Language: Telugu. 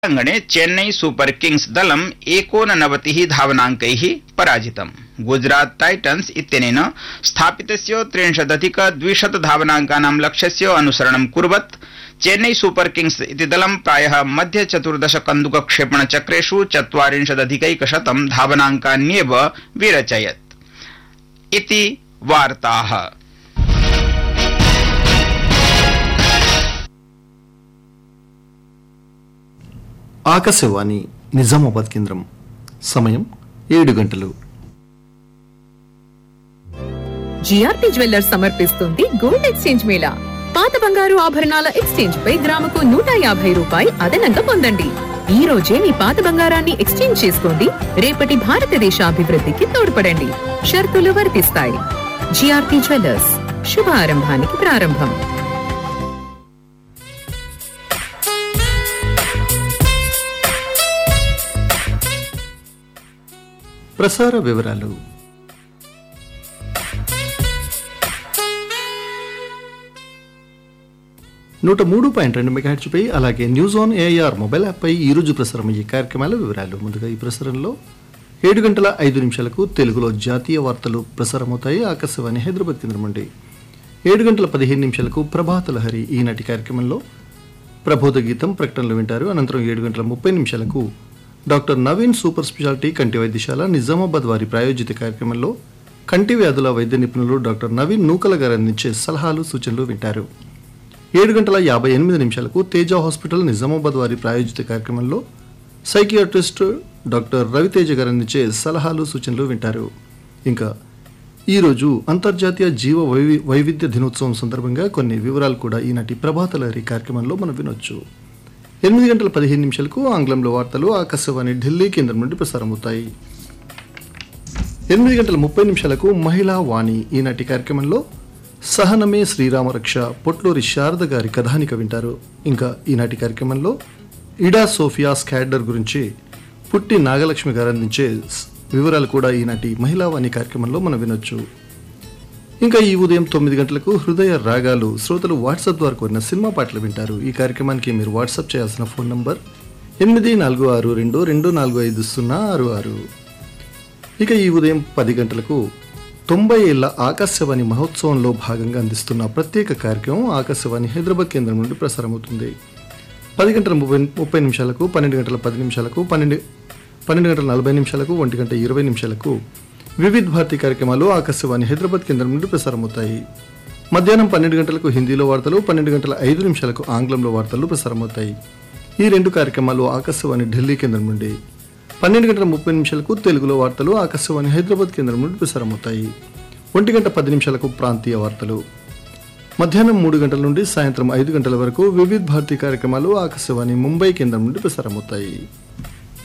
क्रीडाङ्गणे चेन्नई सुपर किंग्स दलम् एकोननवतिः धावनाङ्कैः पराजितम् गुजरात टाइटन्स इत्यनेन स्थापितस्य त्रिंशदधिक द्विशत धावनाङ्कानां लक्ष्यस्य अनुसरणं कुर्वत् चेन्नई सुपर किंग्स इति दलं प्रायः मध्य चतुर्दश कन्दुकक्षेपण चक्रेषु चत्वारिंशदधिकैकशतं धावनाङ्कान्येव विरचयत् इति वार्ताः ఆకాశవాణి నిజామాబాద్ కేంద్రం సమయం ఏడు గంటలు జిఆర్పి జ్యువెల్లర్స్ సమర్పిస్తుంది గోల్డ్ ఎక్స్చేంజ్ మేళా పాత బంగారు ఆభరణాల ఎక్స్చేంజ్ పై గ్రాముకు నూట యాభై రూపాయి అదనంగా పొందండి ఈ రోజే మీ పాత బంగారాన్ని ఎక్స్చేంజ్ చేసుకోండి రేపటి భారతదేశ అభివృద్ధికి తోడ్పడండి షరతులు వర్తిస్తాయి జిఆర్పి జ్యువెల్లర్స్ శుభారంభానికి ప్రారంభం ప్రసార వివరాలు నూట మూడు పాయింట్ రెండు మెగాహెచ్పై అలాగే న్యూస్ ఆన్ ఏఆర్ మొబైల్ యాప్పై ఈ రోజు ప్రసారం అయ్యే కార్యక్రమాల వివరాలు ముందుగా ఈ ప్రసారంలో ఏడు గంటల ఐదు నిమిషాలకు తెలుగులో జాతీయ వార్తలు ప్రసారమవుతాయి ఆకాశవాణి హైదరాబాద్ కేంద్రం నుండి ఏడు గంటల పదిహేను నిమిషాలకు ప్రభాత లహరి ఈనాటి కార్యక్రమంలో ప్రబోధ గీతం ప్రకటనలు వింటారు అనంతరం ఏడు గంటల ముప్పై నిమిషాలకు డాక్టర్ నవీన్ సూపర్ స్పెషాలిటీ కంటి వైద్యశాల నిజామాబాద్ వారి ప్రాయోజిత కార్యక్రమంలో కంటి వ్యాధుల వైద్య నిపుణులు డాక్టర్ నవీన్ నూకల గారు అందించే సలహాలు సూచనలు వింటారు ఏడు గంటల యాభై ఎనిమిది నిమిషాలకు తేజ హాస్పిటల్ నిజామాబాద్ వారి ప్రాయోజిత కార్యక్రమంలో సైకియాట్రిస్ట్ డాక్టర్ రవితేజ గారు అందించే సలహాలు సూచనలు వింటారు ఇంకా ఈరోజు అంతర్జాతీయ జీవ వైవి వైవిధ్య దినోత్సవం సందర్భంగా కొన్ని వివరాలు కూడా ఈనాటి ప్రభాత లహరి కార్యక్రమంలో మనం వినొచ్చు ఎనిమిది గంటల పదిహేను నిమిషాలకు ఆంగ్లంలో వార్తలు ఆకాశవాణి ఢిల్లీ కేంద్రం నుండి ప్రసారమవుతాయి ఎనిమిది గంటల ముప్పై నిమిషాలకు మహిళా వాణి ఈనాటి కార్యక్రమంలో సహనమే శ్రీరామరక్ష పొట్లూరి శారద గారి కథానిక వింటారు ఇంకా ఈనాటి కార్యక్రమంలో ఇడా సోఫియా స్కాడర్ గురించి పుట్టి నాగలక్ష్మి గారు అందించే స్- వివరాలు కూడా ఈనాటి మహిళా వాణి కార్యక్రమంలో మనం వినొచ్చు ఇంకా ఈ ఉదయం తొమ్మిది గంటలకు హృదయ రాగాలు శ్రోతలు వాట్సాప్ ద్వారా కోరిన సినిమా పాటలు వింటారు ఈ కార్యక్రమానికి మీరు వాట్సాప్ చేయాల్సిన ఫోన్ నంబర్ ఎనిమిది నాలుగు ఆరు రెండు రెండు నాలుగు ఐదు సున్నా ఆరు ఆరు ఇక ఈ ఉదయం పది గంటలకు తొంభై ఏళ్ల ఆకాశవాణి మహోత్సవంలో భాగంగా అందిస్తున్న ప్రత్యేక కార్యక్రమం ఆకాశవాణి హైదరాబాద్ కేంద్రం నుండి ప్రసారమవుతుంది పది గంటల ముప్పై ముప్పై నిమిషాలకు పన్నెండు గంటల పది నిమిషాలకు పన్నెండు పన్నెండు గంటల నలభై నిమిషాలకు ఒంటి గంట ఇరవై నిమిషాలకు వివిధ్ భారతి కార్యక్రమాలు ఆకాశవాణి హైదరాబాద్ కేంద్రం నుండి ప్రసారమవుతాయి మధ్యాహ్నం పన్నెండు గంటలకు హిందీలో వార్తలు పన్నెండు గంటల ఐదు నిమిషాలకు ఆంగ్లంలో వార్తలు ప్రసారమవుతాయి ఈ రెండు కార్యక్రమాలు ఆకాశవాణి ఢిల్లీ కేంద్రం నుండి పన్నెండు గంటల ముప్పై నిమిషాలకు తెలుగులో వార్తలు ఆకాశవాణి హైదరాబాద్ కేంద్రం నుండి ప్రసారమవుతాయి ఒంటి గంట పది నిమిషాలకు ప్రాంతీయ వార్తలు మధ్యాహ్నం మూడు గంటల నుండి సాయంత్రం ఐదు గంటల వరకు వివిధ్ భారతి కార్యక్రమాలు ఆకాశవాణి ముంబై కేంద్రం నుండి ప్రసారమవుతాయి